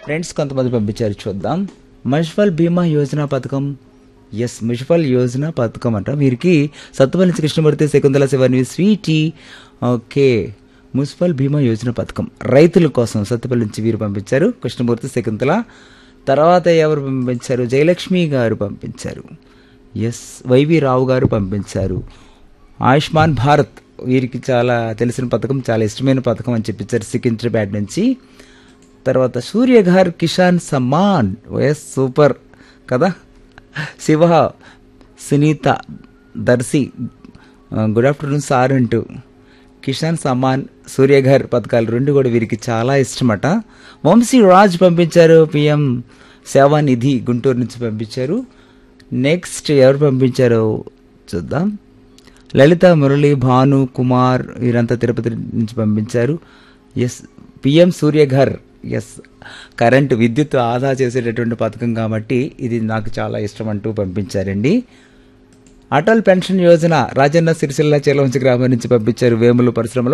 friends కొంతమంది పంపించారు చూద్దాం మున్సిపల్ బీమా యోజన పథకం ఎస్ మున్సిపల్ యోజన పథకం అంట వీరికి సత్తుపల్లి నుంచి Krishnamurthy Shakuntala Shivani Sweety okay municipal Bima Yojana పథకం రైతుల కోసం సత్తుపల్లి నుంచి వీరు పంపించారు కృష్ణమూర్తి శకుంతల తర్వాత ఎవరు పంపించారు జయలక్ష్మి గారు పంపించారు ఎస్ వైవి రావు గారు పంపించారు ఆయుష్మాన్ భారత్ వీరికి చాలా తెలిసిన పథకం చాలా ఇష్టమైన పథకం అని చెప్పించారు సికింద్రాబాద్ నుంచి తర్వాత సూర్యఘర్ కిషాన్ సమ్మాన్ ఎస్ సూపర్ కదా Shiva Sunitha Darshi good afternoon sir అంటూ కిషాన్ సమ్మాన్ సూర్యఘర్ పథకాలు రెండు కూడా వీరికి చాలా ఇష్టమట వంశీ రాజ్ పంపించారు పిఎం సేవానిధి గుంటూరు నుంచి పంపించారు నెక్స్ట్ ఎవరు పంపించారో చూద్దాం లలిత మురళి భాను కుమార్ వీరంతా తిరుపతి నుంచి పంపించారు yes PM Suryaghar yes current విద్యుత్ ఆదా చేసేటటువంటి పథకం కాబట్టి ఇది నాకు చాలా ఇష్టం అంటూ పంపించారండి అటల్ పెన్షన్ యోజన రాజన్న సిరిసిల్ల చేలవంచి గ్రామం నుంచి పంపించారు వేములు పరిశ్రమలో